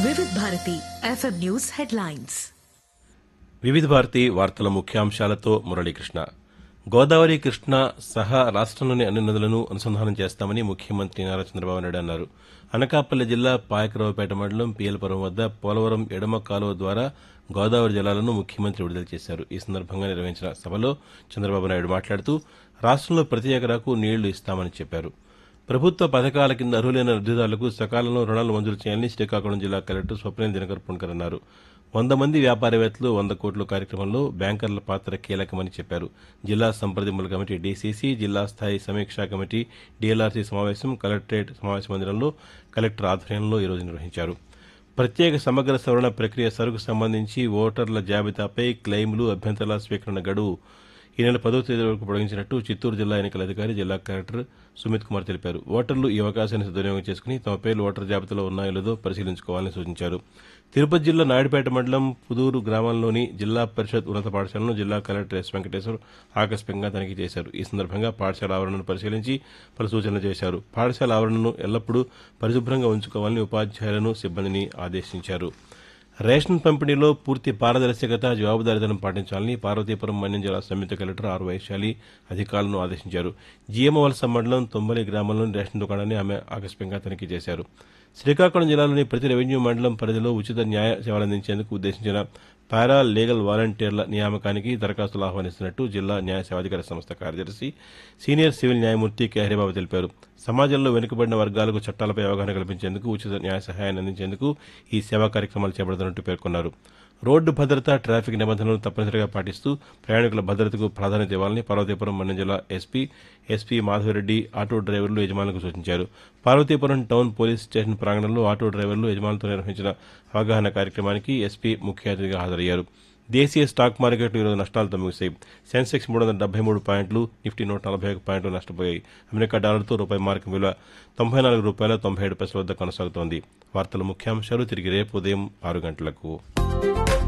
వివిధ Bharati FM news headlines వివిధ భారతి వార్తల ముఖ్యాంశాలతో మురళీకృష్ణ గోదావరి కృష్ణ సహా రాష్ట్రంలోని అన్ని నదులను అనుసంధానం చేస్తామని ముఖ్యమంత్రి నారా చంద్రబాబు నాయుడు అన్నారు అనకాపల్లి జిల్లా పాయకరావుపేట మండలం పీఎల్పురం వద్ద పోలవరం ఎడమ కాలువ ద్వారా గోదావరి జలాలను ముఖ్యమంత్రి విడుదల చేశారు ఈ సందర్భంగా నిర్వహించిన సభలో చంద్రబాబు నాయుడు మాట్లాడుతూ రాష్ట్రంలో ప్రతి ఎకరాకు నీళ్లు ఇస్తామని చెప్పారు ప్రభుత్వ పథకాల కింద అర్హులైన లబ్దిదారులకు సకాలంలో రుణాలు మంజూరు చేయాలని శ్రీకాకుళం జిల్లా కలెక్టర్ స్వప్నేల్ దినకర్ పుణ్కర్ అన్నారు వంద మంది వ్యాపారవేత్తలు వంద కోట్ల కార్యక్రమంలో బ్యాంకర్ల పాత్ర కీలకమని చెప్పారు జిల్లా సంప్రదింపుల కమిటీ డీసీసీ జిల్లా స్థాయి సమీక్షా కమిటీ డీఎల్ఆర్సీ సమావేశం కలెక్టరేట్ సమావేశ మందిరంలో కలెక్టర్ ఆధ్వర్యంలో ఈరోజు నిర్వహించారు ప్రత్యేక సమగ్ర సవరణ ప్రక్రియ సరుకు సంబంధించి ఓటర్ల జాబితాపై క్లెయిమ్లు అభ్యంతరాల స్వీకరణ గడువు ఈ నెల పదో తేదీ వరకు పొడిగించినట్టు చిత్తూరు జిల్లా ఎన్నికల అధికారి జిల్లా కలెక్టర్ సుమిత్ కుమార్ తెలిపారు ఓటర్లు ఈ అవకాశాన్ని సద్వినియోగం చేసుకుని తమ పేర్లు ఓటర్ జాబితాలో ఉన్నాయో లేదో పరిశీలించుకోవాలని సూచించారు తిరుపతి జిల్లా నాయుడుపేట మండలం పుదూరు గ్రామంలోని జిల్లా పరిషత్ ఉన్నత పాఠశాలను జిల్లా కలెక్టర్ ఎస్ వెంకటేశ్వర్ ఆకస్మికంగా తనిఖీ చేశారు ఈ సందర్భంగా పాఠశాల ఆవరణను పరిశీలించి పలు సూచనలు చేశారు పాఠశాల ఆవరణను ఎల్లప్పుడూ పరిశుభ్రంగా ఉంచుకోవాలని ఉపాధ్యాయులను సిబ్బందిని ఆదేశించారు రేషన్ పంపిణీలో పూర్తి పారదర్శకత జవాబుదారీతనం పాటించాలని పార్వతీపురం మన్యం జిల్లా సంయుక్త కలెక్టర్ ఆర్ వైశాలి అధికారులను ఆదేశించారు జీఎంవలస మండలం తొంబలి గ్రామంలోని రేషన్ దుకాణాన్ని ఆమె ఆకస్మికంగా తనిఖీ చేశారు శ్రీకాకుళం జిల్లాలోని ప్రతి రెవెన్యూ మండలం పరిధిలో ఉచిత న్యాయ సేవలు అందించేందుకు ఉద్దేశించిన పారా లీగల్ వాలంటీర్ల నియామకానికి దరఖాస్తులు ఆహ్వానిస్తున్నట్టు జిల్లా న్యాయ సేవాధికార సంస్థ కార్యదర్శి సీనియర్ సివిల్ న్యాయమూర్తి కె హరిబాబు తెలిపారు సమాజంలో వెనుకబడిన వర్గాలకు చట్టాలపై అవగాహన కల్పించేందుకు ఉచిత న్యాయ సహాయాన్ని అందించేందుకు ఈ సేవా కార్యక్రమాలు చేపడుతున్నట్టు పేర్కొన్నారు రోడ్డు భద్రత ట్రాఫిక్ నిబంధనలను తప్పనిసరిగా పాటిస్తూ ప్రయాణికుల భద్రతకు ప్రాధాన్యత ఇవ్వాలని పార్వతీపురం మన్యం జిల్లా ఎస్పీ ఎస్పీ మాధవరెడ్డి ఆటో డ్రైవర్లు యజమానులకు సూచించారు పార్వతీపురం టౌన్ పోలీస్ స్టేషన్ ప్రాంగణంలో ఆటో డ్రైవర్లు యజమానులతో నిర్వహించిన అవగాహన కార్యక్రమానికి ఎస్పీ ముఖ్య అతిథిగా హాజరయ్యారు దేశీయ స్టాక్ మార్కెట్లు ఈరోజు నష్టాలతో ముగిశాయి సెన్సెక్స్ మూడు వందల డెబ్బై మూడు పాయింట్లు నిఫ్టీ నూట నలభై ఒక పాయింట్లు నష్టపోయాయి అమెరికా డాలర్తో రూపాయి మార్కు విలువ తొంభై నాలుగు రూపాయల తొంభై ఏడు పైసల వద్ద కొనసాగుతోంది వార్తల ముఖ్యాంశాలు తిరిగి రేపు ఉదయం ఆరు గంటలకు